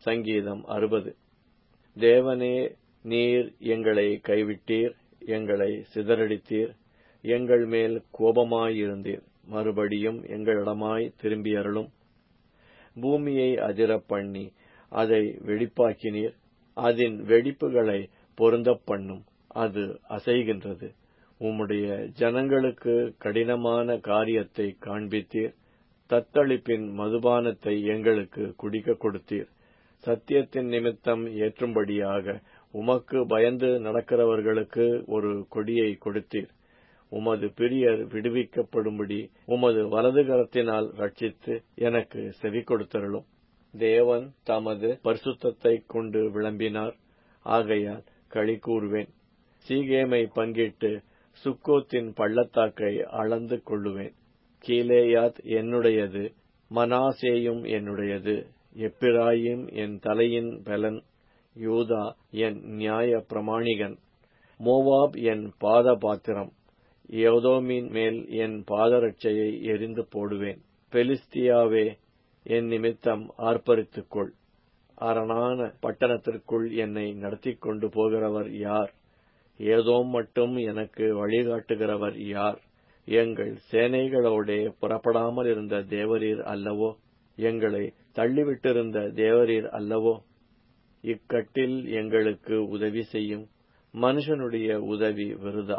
சங்கீதம் அறுபது தேவனே நீர் எங்களை கைவிட்டீர் எங்களை சிதறடித்தீர் எங்கள் மேல் கோபமாயிருந்தீர் மறுபடியும் எங்களிடமாய் திரும்பியருளும் பூமியை அதிரப் பண்ணி அதை வெடிப்பாக்கினீர் அதன் வெடிப்புகளை பொருந்தப் பண்ணும் அது அசைகின்றது உம்முடைய ஜனங்களுக்கு கடினமான காரியத்தை காண்பித்தீர் தத்தளிப்பின் மதுபானத்தை எங்களுக்கு குடிக்க கொடுத்தீர் சத்தியத்தின் நிமித்தம் ஏற்றும்படியாக உமக்கு பயந்து நடக்கிறவர்களுக்கு ஒரு கொடியை கொடுத்தீர் உமது பிரியர் விடுவிக்கப்படும்படி உமது வலது கரத்தினால் ரட்சித்து எனக்கு செவி கொடுத்தருளும் தேவன் தமது பரிசுத்தத்தை கொண்டு விளம்பினார் ஆகையால் களி கூறுவேன் சீகேமை பங்கிட்டு சுக்கோத்தின் பள்ளத்தாக்கை அளந்து கொள்ளுவேன் கீலேயாத் என்னுடையது மனாசேயும் என்னுடையது எப்பிராயிம் என் தலையின் பலன் யூதா என் நியாய பிரமாணிகன் மோவாப் என் பாத பாத்திரம் யோதோமின் மேல் என் பாதரட்சையை எரிந்து போடுவேன் பெலிஸ்தியாவே என் நிமித்தம் ஆர்ப்பரித்துக்கொள் அரணான பட்டணத்திற்குள் என்னை நடத்திக் கொண்டு போகிறவர் யார் ஏதோ மட்டும் எனக்கு வழிகாட்டுகிறவர் யார் எங்கள் சேனைகளோடே புறப்படாமல் இருந்த தேவரீர் அல்லவோ எங்களை தள்ளிவிட்டிருந்த தேவரீர் அல்லவோ இக்கட்டில் எங்களுக்கு உதவி செய்யும் மனுஷனுடைய உதவி விருதா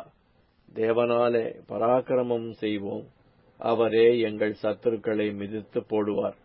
தேவனாலே பராக்கிரமம் செய்வோம் அவரே எங்கள் சத்துருக்களை மிதித்து போடுவார்